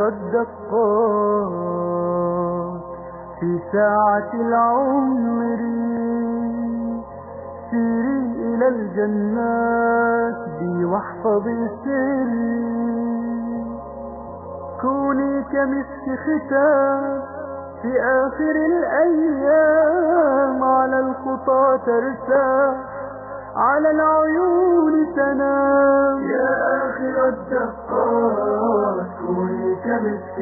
آخر الدقات في ساعة العمر سيري إلى الجنات بي واحفظي سري كوني كمسك ختام في آخر الأيام على الخطى ترتاح على العيون تنام يا آخر الدقات كوني كمسك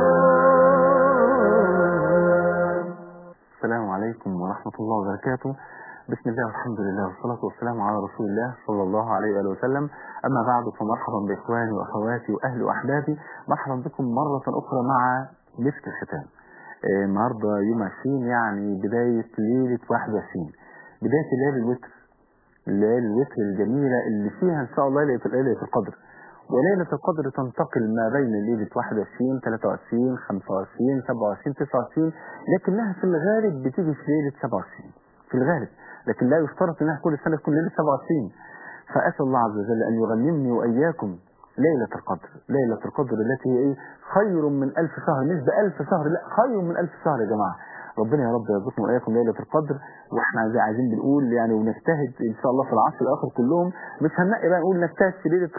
ختام السلام عليكم ورحمة الله وبركاته بسم الله والحمد لله والصلاة والسلام على رسول الله صلى الله عليه وآله وسلم أما بعد فمرحبا بإخواني وأخواتي وأهلي وأحبابي مرحبا بكم مرة أخرى مع مسك الختام آه، النهاردة يوم 20 يعني بداية ليلة 21 بداية ليلة الوتر الليلة الوتر الجميلة اللي فيها إن شاء الله ليلة ليلة القدر وليلة القدر تنتقل ما بين ليلة 21 23 25 27 29 لكنها في الغالب بتيجي في ليلة 27 في الغالب لكن لا يشترط انها كل سنة تكون ليلة 27 فأسأل الله عز وجل أن يغنمني وإياكم ليلة القدر ليلة القدر التي هي إيه خير من ألف شهر مش بألف شهر لا خير من ألف شهر يا جماعة ربنا يا رب يرزقنا وإياكم ليلة القدر واحنا عايزين عايزين بنقول يعني ونجتهد ان شاء الله في العشر الاخر كلهم مش هننقي بقى نقول نجتهد في ليله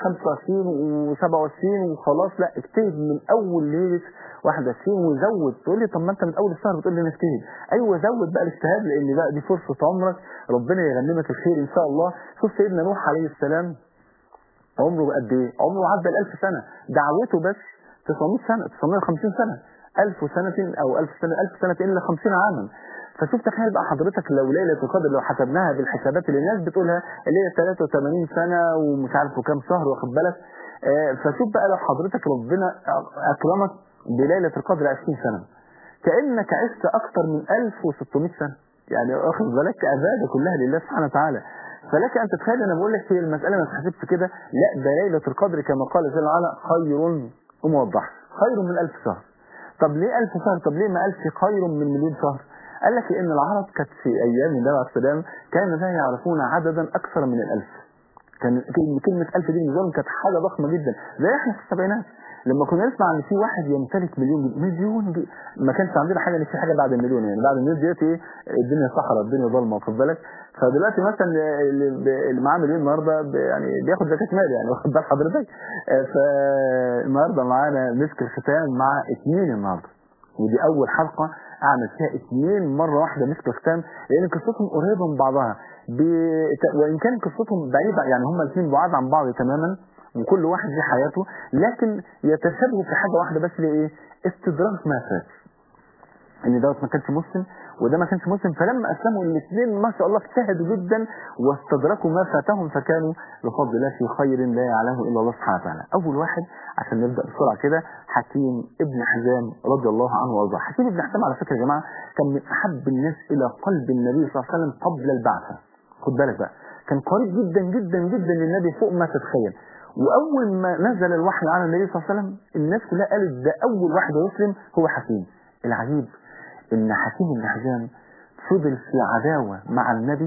25 و27 وخلاص لا اجتهد من اول ليله 21 وزود تقول لي طب ما انت من اول الشهر بتقول لي نجتهد ايوه زود بقى الاجتهاد لان بقى دي فرصه عمرك ربنا يغنمك الخير ان شاء الله شوف سيدنا نوح عليه السلام عمره قد ايه عمره عدى ال 1000 سنه دعوته بس 900 سنه 950 سنه 1000 سنه او 1000 سنه 1000 سنه الا 50 عاما فشوف تخيل بقى حضرتك لو ليلة القدر لو حسبناها بالحسابات اللي الناس بتقولها اللي هي 83 سنة ومش عارف وكام شهر واخد بالك آه، فشوف بقى لو حضرتك ربنا أكرمك بليلة القدر 20 سنة كأنك عشت أكثر من 1600 سنة يعني واخد بالك عبادة كلها لله سبحانه وتعالى فلك أن تتخيل أنا بقول لك هي المسألة ما تحسبش كده لا ده ليلة القدر كما قال جل وعلا خير وموضح خير من ألف شهر طب ليه ألف شهر طب ليه ما قالش خير من مليون شهر قال لك ان العرب كانت في ايام النبي عليه السلام كانوا لا يعرفون عددا اكثر من الالف كان كلمة ألف دي بالنسبة لهم كانت حاجة ضخمة جدا زي احنا في السبعينات لما كنا نسمع ان في واحد يمتلك مليون جنيه مليون جنيه ما كانش عندنا حاجة ان في حاجة بعد المليون يعني بعد المليون ديت ايه الدنيا صحراء الدنيا ظلمة واخد بالك فدلوقتي مثلا اللي اللي معاه مليون النهارده ب- يعني بياخد زكاة مال يعني واخد بال حضرتك آه، فالنهارده معانا مسك الختام مع اثنين النهارده ودي اول حلقة اعمل فيها اثنين مرة واحدة مسك الختام لان قصتهم قريبة من بعضها ب... وان كان قصتهم بعيدة يعني هما الاثنين بعاد عن بعض تماما وكل واحد ليه حياته لكن يتشابهوا في حاجة واحدة بس اللي ايه استدراك ما فات ان دوت ما كانش مسلم وده ما كانش مسلم فلما اسلموا الاثنين ما شاء الله اجتهدوا جدا واستدركوا ما فاتهم فكانوا بفضل الله في خير لا يعلمه الا الله سبحانه وتعالى اول واحد عشان نبدا بسرعه كده حكيم ابن حزام رضي الله عنه وارضاه حكيم ابن حزام على فكره يا جماعه كان من احب الناس الى قلب النبي صلى الله عليه وسلم قبل البعثه خد بالك بقى كان قريب جدا جدا جدا للنبي فوق ما تتخيل واول ما نزل الوحي على النبي صلى الله عليه وسلم الناس كلها قالت ده اول واحد يسلم هو حكيم العجيب ان حكيم بن حزام فضل في عداوة مع النبي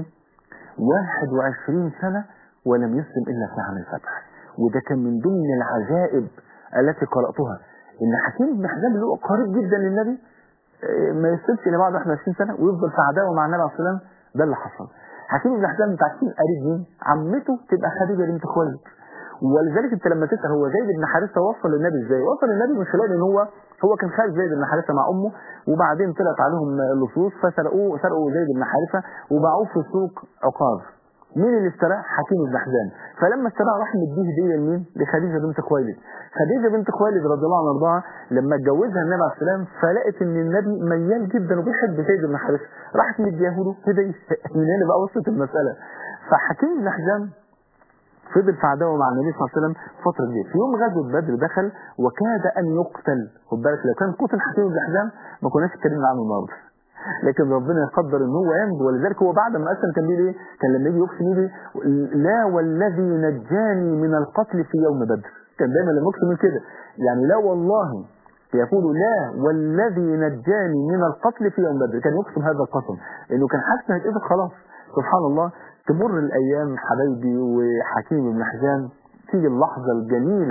21 سنة ولم يسلم إلا في عام الفتح وده كان من ضمن العجائب التي قرأتها ان حكيم بن حزام اللي هو قريب جدا للنبي آه، ما يسلمش إلا بعد 21 سنة ويفضل في عداوة مع النبي عليه الصلاة والسلام ده اللي حصل حكيم بن حزام انت عارفين قريب مين عمته تبقى خديجة بنت خويلد ولذلك انت لما تسال هو زيد بن حارثه وصل للنبي ازاي؟ وصل للنبي من خلال ان هو هو كان خارج زيد بن حارثه مع امه وبعدين طلعت عليهم اللصوص فسرقوه سرقوا زيد بن حارثه وباعوه في سوق عقار. مين اللي اشتراه؟ حكيم بن حزام فلما اشتراه راح مديه هديه لمين؟ لخديجه بنت خويلد. خديجه بنت خويلد رضي الله عنها وارضاها لما اتجوزها النبي عليه السلام فلقت ان النبي ميال جدا وبيحب زيد بن حارثه راحت مدياه له هديه من هنا بقى وصلت المساله. فحكيم بن حزام فضل في عداوه مع النبي صلى الله عليه وسلم فتره كبيره في يوم غزوه بدر دخل وكاد ان يقتل خد بالك لو كان قتل حكيم بن حزام ما كناش اتكلمنا عنه النهارده لكن ربنا يقدر ان هو ينجو ولذلك هو بعد ما اسلم كان بيقول ايه؟ كان لما يجي يقسم يقول إيه؟ لا والذي نجاني من القتل في يوم بدر كان دايما لما يقسم يقول كده يعني لا والله يقول لا والذي نجاني من القتل في يوم بدر كان يقسم هذا القسم لانه كان حاسس انه هيتقتل خلاص سبحان الله تمر الايام حبايبي وحكيم بن حزام تيجي اللحظه الجميله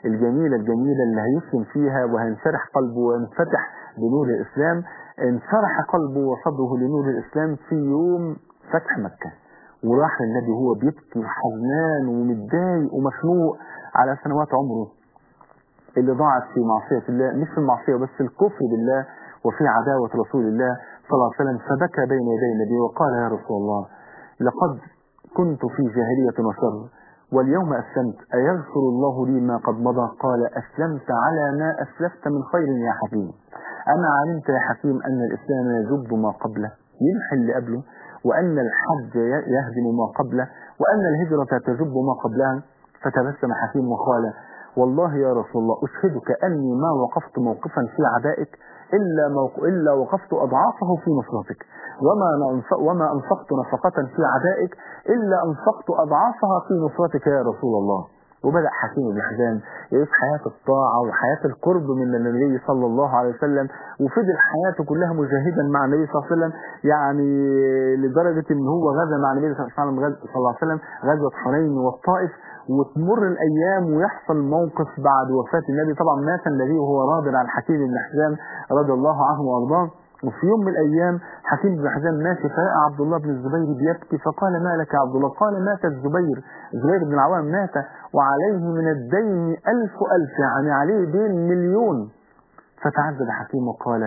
الجميلة الجميلة اللي هيسلم فيها وهينشرح قلبه وينفتح بنور الإسلام انشرح قلبه وصدره لنور الإسلام في يوم فتح مكة وراح للنبي وهو بيبكي وحزنان ومتضايق ومخنوق على سنوات عمره اللي ضاعت في معصية الله مش في المعصية بس الكفر بالله وفي عداوة رسول الله صلى الله عليه وسلم فبكى بين يدي النبي وقال يا رسول الله لقد كنت في جاهلية وشر واليوم أسلمت أيغفر الله لي ما قد مضى قال أسلمت على ما أسلفت من خير يا حكيم أما علمت يا حكيم أن الإسلام يجب ما قبله يمحي اللي قبله وأن الحج يهدم ما قبله وأن الهجرة تجب ما قبلها فتبسم حكيم وقال والله يا رسول الله أشهدك أني ما وقفت موقفا في عدائك إلا, موق... إلا وقفت أضعافه في نصرتك وما, ننف... وما أنفقت نفقة في عدائك إلا أنفقت أضعافها في نصرتك يا رسول الله وبدأ حكيم بن حزام يعيش حياة الطاعة وحياة القرب من النبي صلى الله عليه وسلم وفضل حياته كلها مجاهدا مع النبي صلى الله عليه وسلم يعني لدرجة ان هو غزا مع النبي صلى الله عليه وسلم غزوة حنين والطائف وتمر الايام ويحصل موقف بعد وفاة النبي طبعا مات النبي وهو راض عن حكيم بن حزام رضي الله عنه وارضاه وفي يوم من الايام حكيم بن حزام ماشي فلقى عبد الله بن الزبير بيبكي فقال ما لك يا عبد الله قال مات الزبير الزبير بن العوام مات وعليه من الدين ألف ألف يعني عليه دين مليون فتعدد حكيم وقال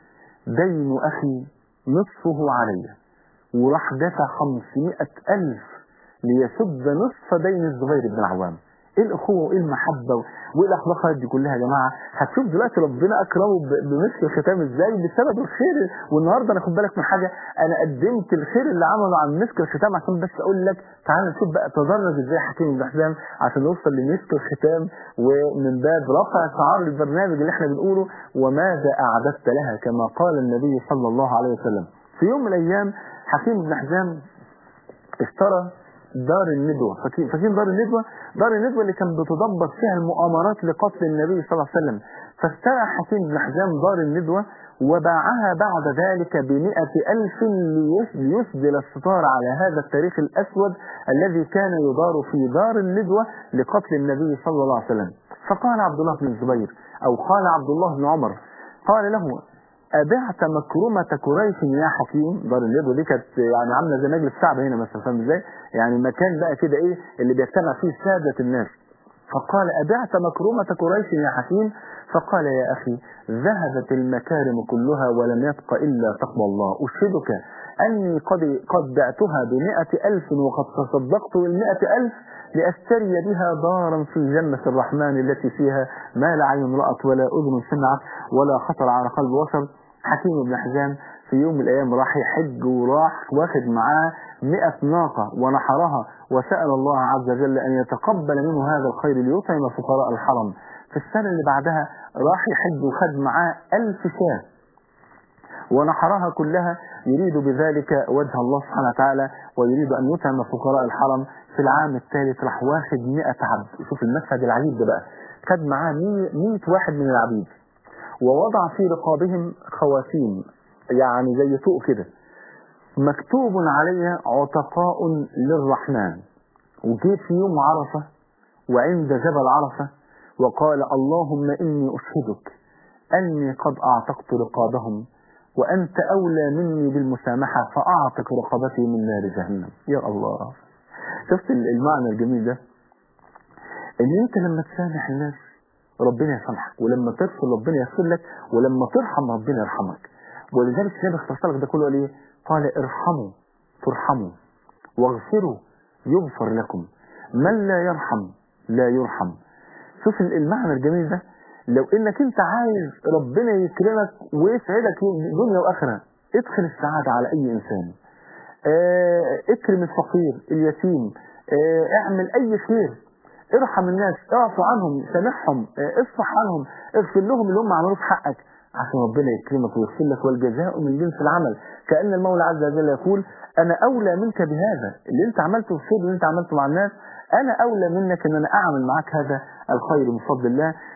دين أخي نصفه علي وراح دفع خمسمائة ألف ليسد نصف دين الزبير بن العوام ايه الاخوه وايه المحبه وايه الاخلاق دي كلها يا جماعه هتشوف دلوقتي ربنا اكرمه بمثل الختام ازاي بسبب الخير والنهارده انا خد بالك من حاجه انا قدمت الخير اللي عمله عن مسك الختام عشان بس اقول لك تعالى نشوف بقى تدرج ازاي حكيم بن حزام عشان نوصل لمسك الختام ومن باب رفع شعار البرنامج اللي احنا بنقوله وماذا اعددت لها كما قال النبي صلى الله عليه وسلم في يوم من الايام حكيم بن حزام اشترى دار الندوة فاكرين دار الندوة دار الندوة اللي كان بتدبر فيها المؤامرات لقتل النبي صلى الله عليه وسلم فاشترى حكيم بن حزام دار الندوة وباعها بعد ذلك بمئة ألف ليسدل الستار على هذا التاريخ الأسود الذي كان يدار في دار الندوة لقتل النبي صلى الله عليه وسلم فقال عبد الله بن الزبير أو قال عبد الله بن عمر قال له أبعت مكرمة قريش يا حكيم دار الندوة دي كانت يعني عاملة زي مجلس الشعب هنا مثلا فاهم ازاي؟ يعني مكان بقى كده ايه اللي بيجتمع فيه سادة الناس فقال أبعت مكرمة قريش يا حكيم فقال يا أخي ذهبت المكارم كلها ولم يبق إلا تقوى الله أشهدك أني قد, قد بعتها بمئة ألف وقد تصدقت بالمئة ألف لأشتري بها دارا في جنة الرحمن التي فيها ما لا عين رأت ولا أذن سمعت ولا خطر على قلب بشر حكيم بن حزام في يوم من الأيام راح يحج وراح واخد معاه مئة ناقة ونحرها وسأل الله عز وجل أن يتقبل منه هذا الخير ليطعم فقراء الحرم في السنة اللي بعدها راح يحج وخد معاه ألف شاة ونحرها كلها يريد بذلك وجه الله سبحانه وتعالى ويريد أن يطعم فقراء الحرم في العام الثالث راح واخد 100 عبد شوف المشهد العجيب ده بقى خد معاه 100 واحد من العبيد ووضع في رقابهم خواتيم يعني زي طوق كده مكتوب عليها عتقاء للرحمن وجيت في يوم عرفة وعند جبل عرفة وقال اللهم إني أشهدك أني قد أعتقت رقابهم وأنت أولى مني بالمسامحة فأعتق رقبتي من نار جهنم يا الله شفت المعنى الجميل ده ان انت لما تسامح الناس ربنا يسامحك ولما تغفر ربنا يغفر لك ولما ترحم ربنا يرحمك ولذلك النبي اختصر لك ده كله قال ايه قال ارحموا ترحموا واغفروا يغفر لكم من لا يرحم لا يرحم شوف المعنى الجميل ده لو انك انت عايز ربنا يكرمك ويسعدك دنيا واخره ادخل السعاده على اي انسان اه اكرم الفقير اليتيم اه اعمل اي خير ارحم الناس اعفو عنهم سامحهم اه اصفح عنهم اغفر لهم اللي هم عملوه في حقك عشان ربنا يكرمك ويغفر لك والجزاء من جنس العمل كأن المولى عز وجل يقول أنا أولى منك بهذا اللي أنت عملته الخير اللي أنت عملته مع الناس أنا أولى منك أن أنا أعمل معك هذا الخير من فضل الله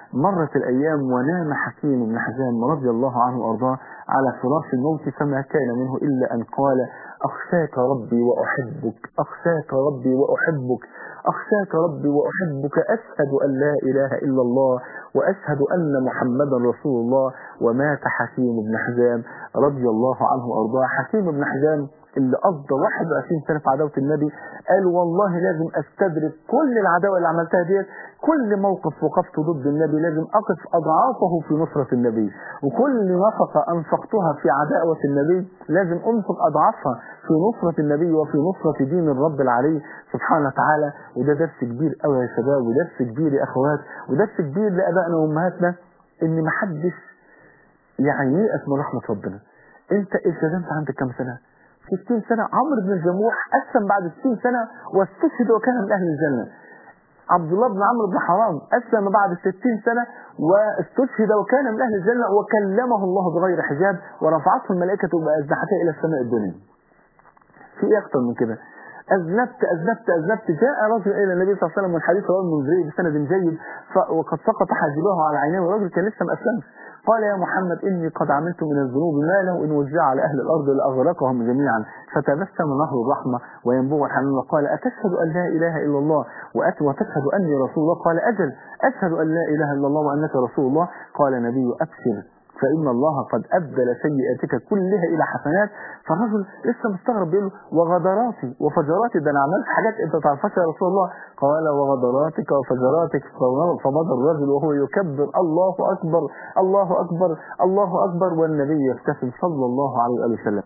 مرت الأيام ونام حكيم بن حزام رضي الله عنه وأرضاه على فراش الموت فما كان منه إلا أن قال أخشاك ربي وأحبك أخشاك ربي وأحبك أخشاك ربي وأحبك أشهد أن لا إله إلا الله وأشهد أن محمدا رسول الله ومات حكيم بن حزام رضي الله عنه وأرضاه حكيم بن حزام اللي قضى 21 سنة في عداوة النبي قال والله لازم استدرك كل العداوة اللي عملتها ديت كل موقف وقفت ضد النبي لازم أقف أضعافه في نصرة النبي وكل نفقة أنفقتها في عداوة النبي لازم أنفق أضعافها في نصرة النبي وفي نصرة دين الرب العلي سبحانه وتعالى وده درس كبير قوي يا شباب ودرس كبير يا أخوات ودرس كبير لأبائنا وأمهاتنا إن محدش يعني ييأس من رحمة ربنا أنت التزمت عندك كم سنة 60 سنة عمرو بن الجموح أسلم بعد 60 سنة واستشهد وكان من أهل الجنة عبد الله بن عمرو بن حرام أسلم بعد 60 سنة واستشهد وكان من أهل الجنة وكلمه الله بغير حجاب ورفعته الملائكة بأجنحتها إلى السماء الدنيا في إيه أكتر من كده أذنبت أذنبت أذنبت جاء رجل إلى النبي صلى الله عليه وسلم من حديث رواه المنذري بسند جيد ف- وقد سقط حاجبه على عينيه والرجل كان لسه ما أسلمش قال يا محمد إني قد عملت من الذنوب ما له إن وزع على أهل الأرض لأغرقهم جميعا فتبسم نهر الرحمة وينبوع الحنان وقال أتشهد أن لا إله إلا الله وأت وتشهد أني رسول الله قال أجل أشهد أن لا إله إلا الله وأنك رسول الله قال النبي أبشر فإن الله قد أبدل سيئاتك كلها إلى حسنات فالرجل لسه مستغرب بيقول له وغدراتي وفجراتي ده أنا عملت حاجات أنت تعرفهاش يا رسول الله قال وغدراتك وفجراتك فمضى الرجل وهو يكبر الله أكبر الله أكبر الله أكبر والنبي يبتسم صلى الله عليه وآله وسلم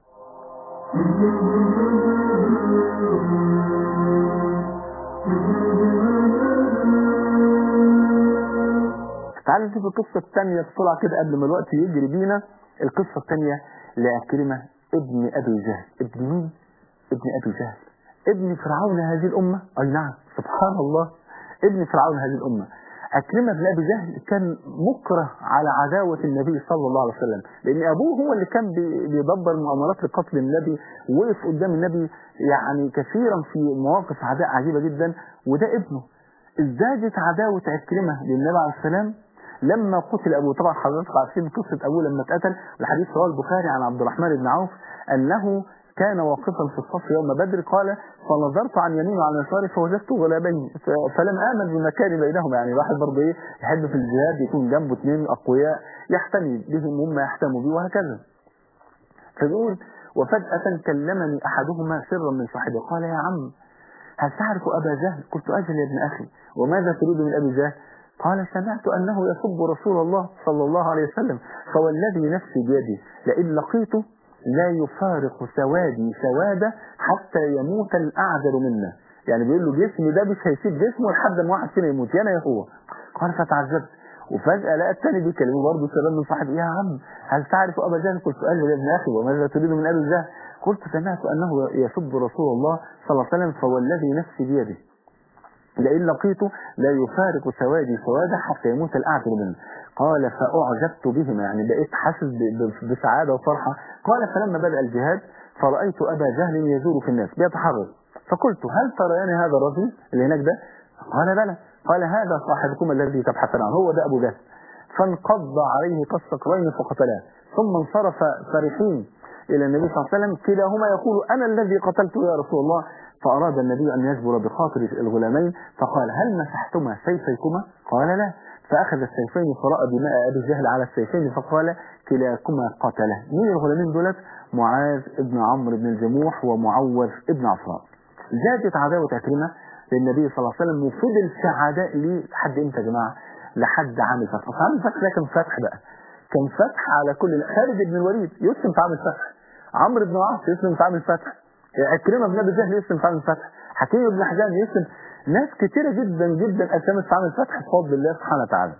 تعالوا نشوف القصة الثانية بسرعة كده قبل ما الوقت يجري بينا القصة الثانية لعكرمة ابن أبي جهل ابن مين؟ ابن أبي جهل ابن فرعون هذه الأمة أي نعم سبحان الله ابن فرعون هذه الأمة عكرمة بن أبي جهل كان مكره على عداوة النبي صلى الله عليه وسلم لأن أبوه هو اللي كان بي- بيدبر مؤامرات لقتل النبي وقف قدام النبي يعني كثيرا في مواقف عداء عجيبة جدا وده ابنه ازدادت عداوة عكرمة للنبي عليه السلام لما قتل أبوه طبعا حضرتك عارفين قصة أبوه لما اتقتل الحديث رواه البخاري عن عبد الرحمن بن عوف أنه كان واقفا في الصف يوم بدر قال فنظرت عن يمينه وعن يساره فوجدت غلابين ف- فلم آمن بمكان بينهما يعني الواحد برضه ايه يحب في الجهاد يكون جنبه اثنين أقوياء يحتمي بهم هم يحتموا به وهكذا فبيقول وفجأة كلمني أحدهما سرا من صاحبه قال يا عم هل تعرف أبا جهل قلت أجل يا ابن أخي وماذا تريد من أبي جهل قال سمعت أنه يسب رسول الله صلى الله عليه وسلم فوالذي نفسي بيدي لئن لقيته لا يفارق سوادي سوادة حتى يموت الأعذر منا يعني بيقول له جسمي ده مش هيسيب جسمه لحد ما واحد فينا يموت يا انا يا هو قال فتعجبت وفجأة لقى الثاني بيكلمه برضه سلام من صاحبي يا عم هل تعرف أبا جهل قلت أجل يا ابن أخي وماذا تريد من أبي جهل قلت سمعت أنه يسب رسول الله صلى الله عليه وسلم فوالذي نفسي بيده لئن لقيته لا يفارق سوادي سوادا حتى يموت الأعذر منه قال فأعجبت بهما يعني بقيت حاسس ب- ب- بسعادة وفرحة قال فلما بدأ الجهاد فرأيت أبا جهل يزور في الناس بيتحرك فقلت هل تريان هذا الرجل اللي هناك ده قال بلى قال هذا صاحبكم الذي تبحثون عنه هو ده أبو جهل فانقض عليه كالصقرين فقتلاه ثم انصرف فرحين إلى النبي صلى الله عليه وسلم كلاهما يقول أنا الذي قتلته يا رسول الله فأراد النبي أن يجبر بخاطر الغلامين فقال هل مسحتما سيفيكما قال لا فأخذ السيفين فرأى دماء أبي جهل على السيفين فقال كلاكما قتله مين الغلامين دولت معاذ ابن عمرو بن الجموح ومعوذ ابن عفراء زادت عداوة عكرمة للنبي صلى الله عليه وسلم وفضل في عداء ليه لحد امتى يا جماعة لحد عام الفتح أصل عام الفتح ده كان فتح بقى كان فتح على كل خالد بن الوليد يسلم في عام الفتح عمرو بن العاص يسلم في عام الفتح عكرمة بن ابي جهل يسلم في عام الفتح حكيم بن حزام يسلم ناس كتيرة جدا جدا اسلمت في عام الفتح بفضل الله سبحانه وتعالى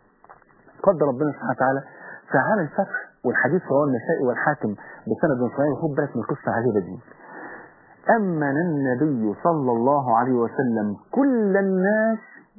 قدر ربنا سبحانه وتعالى في عام الفتح والحديث رواه النسائي والحاكم بسند صحيح خد بالك من القصه العجيبه دي امن النبي صلى الله عليه وسلم كل الناس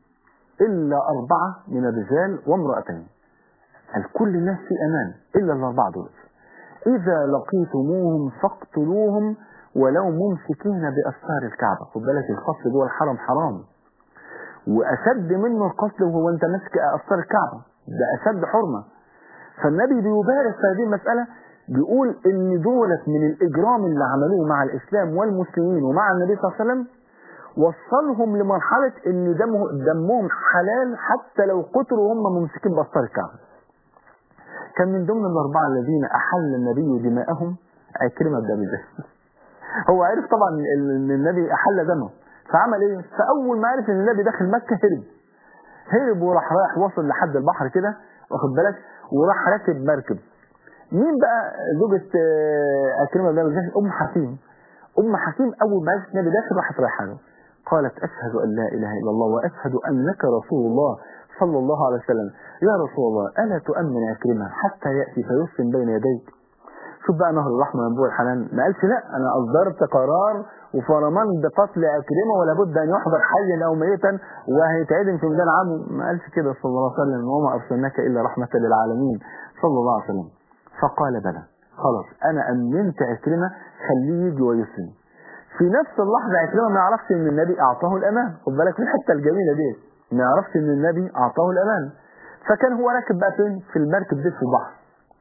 الا اربعه من الرجال وامراتين قال كل الناس في امان الا الاربعه دول اذا لقيتموهم فاقتلوهم ولو ممسكين باستار الكعبه خد بالك الخص جوه الحرم حرام واشد منه القتل وهو انت ماسك اسرار الكعبه ده اشد حرمه فالنبي بيبارك في هذه المساله بيقول ان دولت من الاجرام اللي عملوه مع الاسلام والمسلمين ومع النبي صلى الله عليه وسلم وصلهم لمرحله ان دمه دمهم حلال حتى لو قتلوا وهم ممسكين باسرار الكعبه كان من ضمن الاربعه الذين احل النبي دماءهم عكرمه بن ابي جهل هو عرف طبعا ان النبي احل دمه فعمل ايه فاول ما عرف ان النبي داخل مكه هرب هرب وراح رايح وصل لحد البحر كده واخد بالك وراح راكب مركب مين بقى زوجة آه، أكرمة بن أبي جهل أم حكيم أم حكيم أول ما عرفت النبي داخل راحت رايحة له قالت أشهد أن لا إله إلا الله وأشهد أنك رسول الله صلى الله عليه وسلم يا رسول الله ألا تؤمن أكرمة حتى يأتي فيسلم بين يديك شوف بقى نهر الرحمة ينبوع الحنان ما قالش لا أنا أصدرت قرار وفرمان بقتل أكرمة ولا بد أن يحضر حيا أو ميتا وهيتعدم في ميدان عام ما قالش كده صلى الله عليه وسلم وما أرسلناك إلا رحمة للعالمين صلى الله عليه وسلم فقال بلى خلاص أنا أمنت أكرمة خليه يجي ويسلم في نفس اللحظة عكرمة ما يعرفش ان النبي اعطاه الامان خد بالك من الحتة الجميلة دي ما يعرفش ان النبي اعطاه الامان فكان هو راكب بقى فين في المركب دي في البحر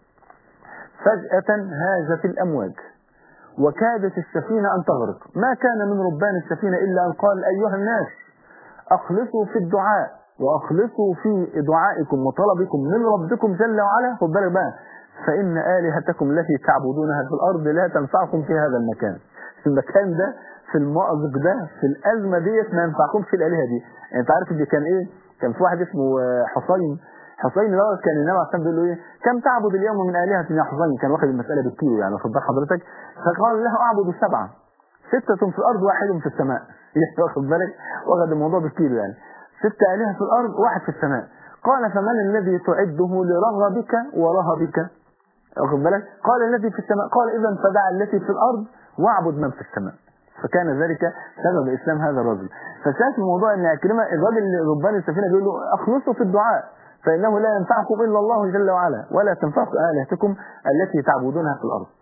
فجأة هاجت الامواج وكادت السفينة ان تغرق ما كان من ربان السفينة الا ان قال ايها الناس اخلصوا في الدعاء واخلصوا في دعائكم وطلبكم من ربكم جل وعلا خد بالك بقى فان الهتكم التي تعبدونها في الارض لا تنفعكم في هذا المكان في المكان ده في المأزق ده في الأزمة ديت ما ينفعكمش الآلهة دي يعني أنت عارف دي كان إيه كان في واحد اسمه آه، حسين حسين ده كان النبي عليه الصلاة بيقول له إيه كم تعبد اليوم من آلهة يا حسين كان واخد المسألة بالكيلو يعني واخد بال حضرتك فقال له أعبد سبعة ستة في الأرض واحد في السماء يعني واخد بالك واخد الموضوع بالكيلو يعني ست آلهة في الأرض واحد في السماء قال فمن الذي تعده لرغبك ورهبك واخد بالك قال الذي في السماء قال إذا فدع التي في الأرض واعبد من في السماء فكان ذلك سبب اسلام هذا الرجل فشاف الموضوع ان عكرمه الراجل اللي ربان السفينه بيقول له اخلصوا في الدعاء فانه لا ينفعكم الا الله جل وعلا ولا تنفعكم الهتكم التي تعبدونها في الارض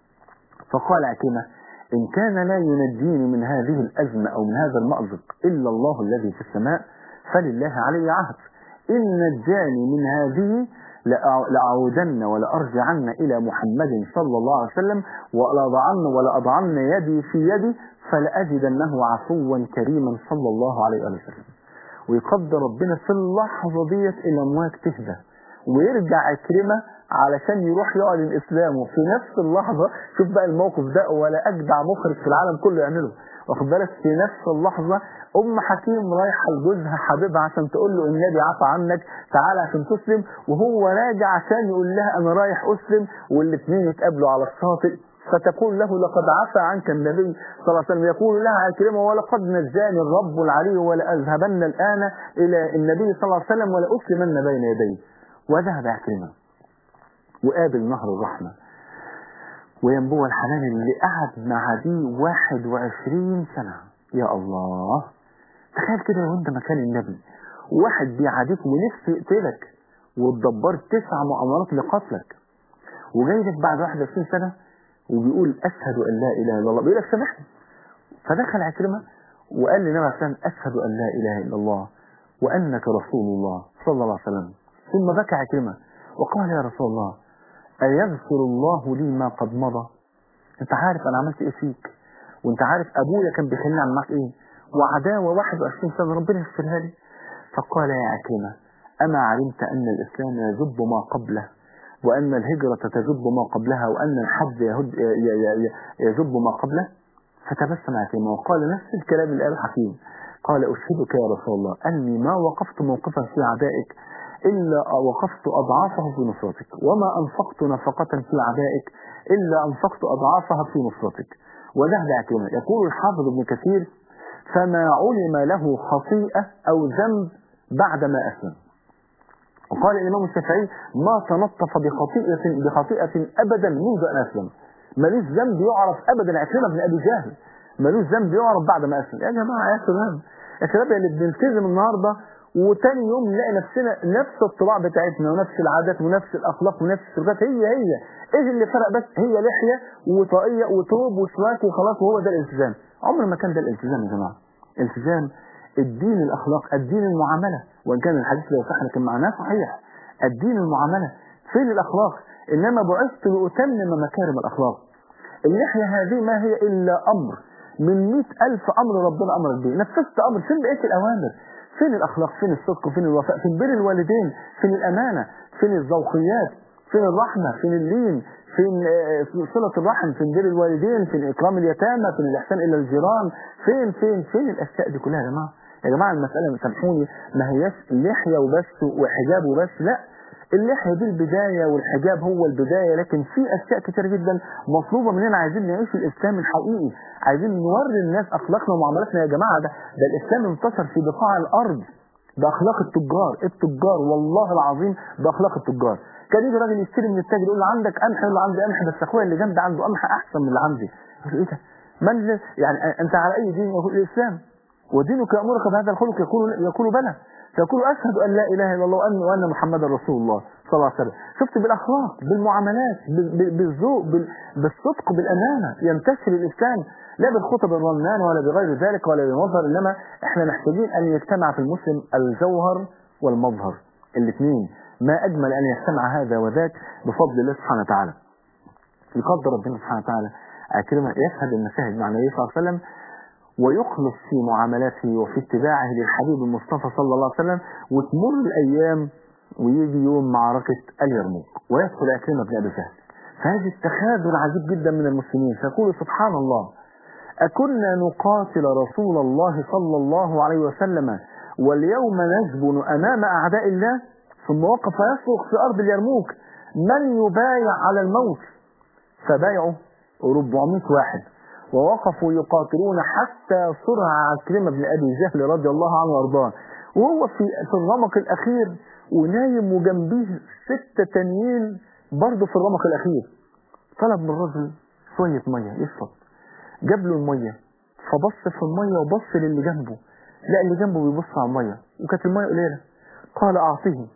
فقال عكرمه ان كان لا ينجيني من هذه الازمه او من هذا المازق الا الله الذي في السماء فلله علي عهد ان نجاني من هذه لأع- لأعودن ولأرجعن إلى محمد صلى الله عليه وسلم ولأضعن ولأضعن يدي في يدي فلأجدنه عفوا كريما صلى الله عليه وآله وسلم ويقدر ربنا في اللحظة ديت الأمواج تهدى ويرجع عكرمة علشان يروح يقعد الإسلام وفي نفس اللحظة شوف بقى الموقف ده ولا أجدع مخرج في العالم كله يعمله واخد بالك في نفس اللحظة أم حكيم رايحة لجوزها حبيبها عشان تقول له النبي عفى عنك تعالى عشان تسلم وهو راجع عشان يقول لها أنا رايح أسلم والاثنين يتقابلوا على الشاطئ فتقول له لقد عفى عنك النبي صلى الله عليه وسلم يقول لها عكرمة ولقد نجاني الرب العلي ولأذهبن الآن إلى النبي صلى الله عليه وسلم ولأسلمن بين يديه وذهب عكرمة وقابل نهر الرحمة وينبوع الحنان اللي قعد مع دي 21 سنة يا الله تخيل كده لو انت مكان النبي واحد بيعاديك ونفسه يقتلك وتدبرت تسع مؤامرات لقتلك وجاي لك بعد 21 سنة وبيقول أشهد أن لا إله إلا الله بيقول لك سامحني فدخل عكرمة وقال للنبي عليه السلام أشهد أن لا إله إلا الله وأنك رسول الله صلى الله عليه وسلم ثم بكى عكرمة وقال يا رسول الله أيغفر الله لي ما قد مضى أنت عارف أنا عملت إيه فيك وأنت عارف أبويا كان بيخليني أعمل معاك إيه وعداوة 21 سنة ربنا يغفرها لي فقال يا عكرمة أما علمت أن الإسلام يجب ما قبله وأن الهجرة تجب ما قبلها وأن الحج يهد ي- ي- ي- يجب ما قبله فتبسم عكرمة وقال نفس الكلام اللي قاله حكيم قال أشهدك يا رسول الله أني ما وقفت موقفا في عدائك إلا وقفت أضعافه في نصرتك وما أنفقت نفقة في عدائك إلا أنفقت أضعافها في نصرتك وذهب عكرمة يقول الحافظ ابن كثير فما علم له خطيئة أو ذنب بعدما أسلم وقال الإمام الشافعي ما تنطف بخطيئة بخطيئة أبدا منذ أن أسلم ملوش ذنب يعرف أبدا عكرمة بن أبي جهل ملوش ذنب يعرف بعد ما أسلم يا جماعة يا شباب يا شباب اللي بنلتزم النهارده وتاني يوم نلاقي نفسنا نفس الطباع بتاعتنا ونفس العادات ونفس الأخلاق ونفس السلوكات هي هي إيه اللي فرق بس هي لحية وطاقية وتوب وسواك وخلاص وهو ده الالتزام عمر ما كان ده الالتزام يا جماعة الالتزام الدين الاخلاق الدين المعامله وان كان الحديث لا يصح لكن معناه صحيح الدين المعامله فين الاخلاق انما بعثت لاتمم مكارم الاخلاق اللحيه هذه ما هي الا امر من مئة ألف أمر ربنا أمرك به نفذت أمر فين بقية الأوامر فين الأخلاق فين الصدق فين الوفاء فين بر الوالدين فين الأمانة فين الذوقيات فين الرحمة فين اللين فين آه، صلة الرحم فين بر الوالدين فين إكرام اليتامى فين الإحسان إلى الجيران فين فين فين الأشياء دي كلها يا جماعة يا جماعة المسألة سامحوني ما هياش لحية وبس وحجاب وبس لا اللحية دي البداية والحجاب هو البداية لكن في أشياء كتير جدا مطلوبة مننا عايزين نعيش الإسلام الحقيقي عايزين نوري الناس أخلاقنا ومعاملاتنا يا جماعة ده ده الإسلام انتشر في بقاع الأرض بأخلاق التجار التجار والله العظيم بأخلاق التجار كان يجي راجل يشتري من التاجر يقول له عندك قمح يقول له عندي قمح بس اخويا اللي جنبي عنده قمح احسن من اللي عندي يقول له ايه ده من ذا- يعني انت على اي دين يقول الاسلام ودينك يامرك بهذا الخلق يقول يقول بلى فيقول اشهد ان لا اله الا الله وان وان محمدا رسول الله صلى الله عليه وسلم شفت بالاخلاق بالمعاملات بال- بال- بالذوق بال- بالصدق بالامانه ينتشر الاسلام لا بالخطب الرنانه ولا بغير ذلك ولا بمظهر انما احنا محتاجين ان يجتمع في المسلم الجوهر والمظهر الاثنين ما اجمل ان يجتمع هذا وذاك بفضل الله سبحانه وتعالى يقدر ربنا سبحانه وتعالى كلمة يشهد المشاهد مع النبي صلى الله عليه وسلم ويخلص في معاملاته وفي اتباعه للحبيب المصطفى صلى الله عليه وسلم وتمر الأيام ويجي يوم معركة اليرموك ويدخل أكرمة بن أبي جهل فهذا التخاذل عجيب جدا من المسلمين فيقول سبحان الله أكنا نقاتل رسول الله صلى الله عليه وسلم واليوم نجبن أمام أعداء الله ثم وقف يصرخ في أرض اليرموك من يبايع على الموت فبايعوا 400 واحد ووقفوا يقاتلون حتى صرع عكرمة بن أبي جهل رضي الله عنه وارضاه وهو في في الرمق الأخير ونايم وجنبيه ستة تانيين برضه في الرمق الأخير طلب من الرجل شوية مية يشرب جاب له المية فبص في المية وبص للي جنبه لا اللي جنبه بيبص على المية وكانت المية قليلة قال أعطيه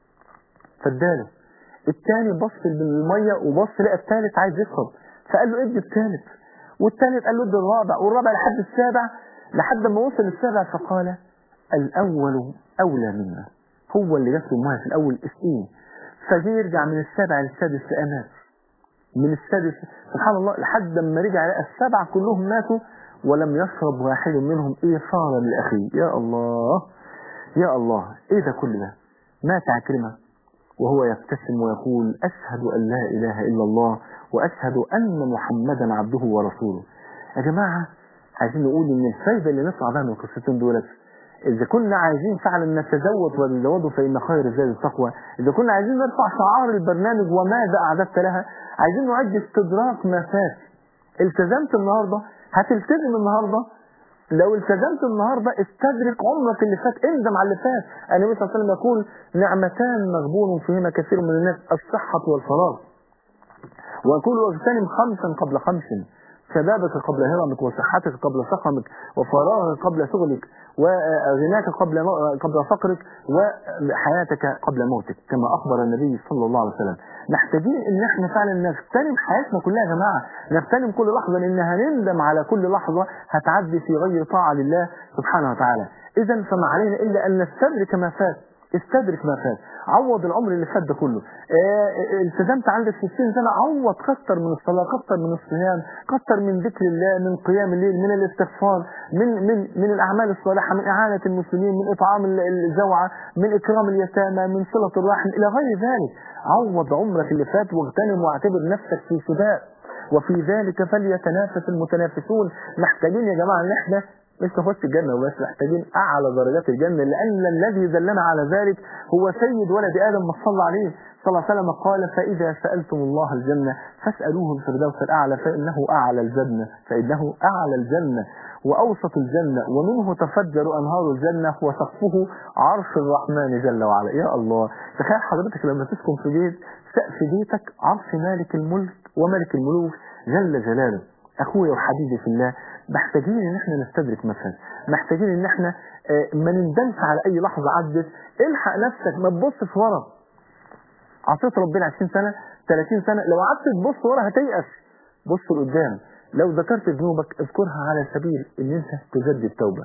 فاداله التاني بص للمية وبص لقى التالت عايز يشرب فقال له ادي التالت والتالت قال له ادي الرابع والرابع لحد السابع لحد ما وصل السابع فقال الأول أولى منا هو اللي جات له المية في الأول اسقيه فجي يرجع من السابع للسادس لأمات من السادس سبحان الله لحد ما رجع لقى السبعة كلهم ماتوا ولم يشرب واحد منهم إيثارا لأخيه يا الله يا الله إيه ده كل ده مات عكرمة وهو يبتسم ويقول أشهد أن لا إله إلا الله وأشهد أن محمدا عبده ورسوله يا جماعة عايزين نقول إن الفايدة اللي نطلع بها من القصتين دولت إذا كنا عايزين فعلا نتزود ونزود فإن خير الزاد التقوى إذا كنا عايزين نرفع شعار البرنامج وماذا أعددت لها عايزين نعد استدراك ما فات التزمت النهاردة هتلتزم النهاردة لو التزمت النهاردة استدرك عمرك اللي فات اندم على اللي فات النبي صلى الله عليه وسلم يقول نعمتان مغبون فيهما كثير من الناس الصحة والفراغ ويقول واغتنم خمسا قبل خمس شبابك قبل هرمك وصحتك قبل سقمك وفراغك قبل شغلك وغناك قبل قبل فقرك وحياتك قبل موتك كما اخبر النبي صلى الله عليه وسلم محتاجين ان احنا فعلا نغتنم حياتنا كلها يا جماعه نغتنم كل لحظه لان هنندم على كل لحظه هتعدي في غير طاعه لله سبحانه وتعالى اذا فما علينا الا ان نستدرك ما فات استدرك ما فات عوض العمر اللي فات ده كله اه التزمت عندك 60 سنه عوض كتر من الصلاه كتر من الصيام كتر من ذكر الله من قيام الليل من الاستغفار من من من الاعمال الصالحه من اعانه المسلمين من اطعام الجوعى من اكرام اليتامى من صله الرحم الى غير ذلك عوض عمرك اللي فات واغتنم واعتبر نفسك في سباق وفي ذلك فليتنافس المتنافسون محتاجين يا جماعه ان احنا مش نخش الجنة وبس محتاجين أعلى درجات الجنة لأن الذي دلنا على ذلك هو سيد ولد آدم ما صلى عليه صلى الله عليه وسلم قال فإذا سألتم الله الجنة فاسألوه الفردوس الأعلى فإنه أعلى الجنة فإنه أعلى الجنة وأوسط الجنة ومنه تفجر أنهار الجنة وسقفه عرش الرحمن جل وعلا يا الله تخيل حضرتك لما تسكن في بيت سقف بيتك عرش مالك الملك وملك الملوك جل جلاله اخويا وحبيبي في الله محتاجين ان احنا نستدرك مثلا محتاجين ان احنا اه ما نندمش على اي لحظة عدت الحق نفسك ما تبصش ورا عصيت ربنا 20 سنة 30 سنة لو قعدت تبص ورا هتيأس بص لقدام لو ذكرت ذنوبك اذكرها على سبيل ان انت تجدد توبة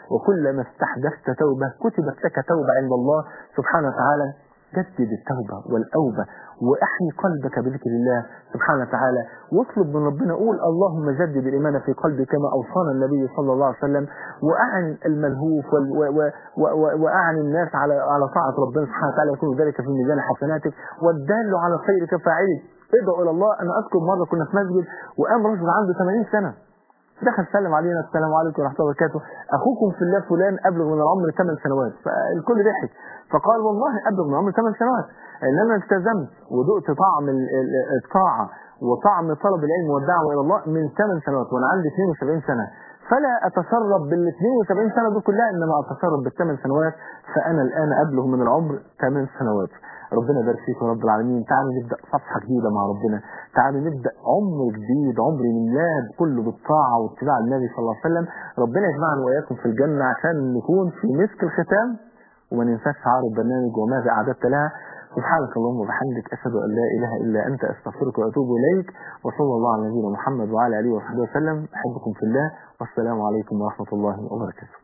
وكلما استحدثت توبة كتبت لك توبة عند الله سبحانه وتعالى جدد التوبة والأوبة وأحيي قلبك بذكر الله سبحانه وتعالى واطلب من ربنا قول اللهم جدد الإيمان في قلبي كما أوصانا النبي صلى الله عليه وسلم وأعن الملهوف وال- و- و- و- و- وأعن الناس على على طاعة ربنا سبحانه وتعالى يكون ذلك في ميزان حسناتك والدال على الخير كفاعله ادعوا إلى الله أنا أذكر مرة كنا في مسجد وقام رجل عنده 80 سنة دخل سلم علينا السلام عليكم ورحمه الله وبركاته اخوكم في الله فلان ابلغ من العمر 8 سنوات فالكل ضحك فقال والله ابلغ من العمر 8 سنوات ان انا التزمت ودقت طعم ال- ال- الطاعه وطعم طلب العلم والدعوه الى الله من 8 سنوات وانا عندي 72 سنه فلا اتشرب بال 72 سنه دول كلها انما اتشرب بالثمان سنوات فانا الان ابلغ من العمر 8 سنوات ربنا يبارك فيك يا رب العالمين تعالوا نبدا صفحه جديده مع ربنا تعالوا نبدا عمر جديد عمر ميلاد كله بالطاعه واتباع النبي صلى الله عليه وسلم ربنا يجمعنا واياكم في الجنه عشان نكون في مسك الختام وما ننساش شعار البرنامج وماذا اعددت لها سبحانك اللهم وبحمدك اشهد ان لا اله الا انت استغفرك واتوب اليك وصلى الله على نبينا محمد وعلى اله وصحبه وسلم احبكم في الله والسلام عليكم ورحمه الله وبركاته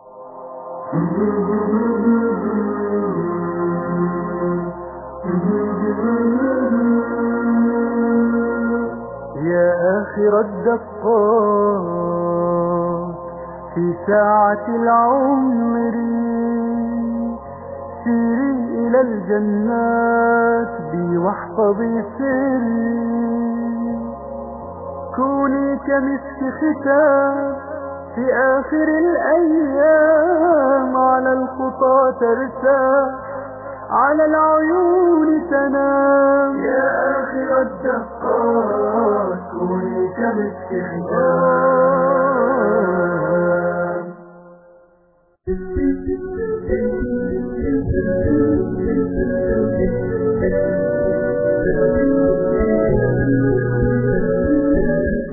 يا آخر الدقات في ساعة العمر سيري إلى الجنات بي واحفظي سري كوني كمسك ختام في آخر الأيام على الخطى ترتاح على العيون تنام يا آخر الدقات كوني كمسك ختام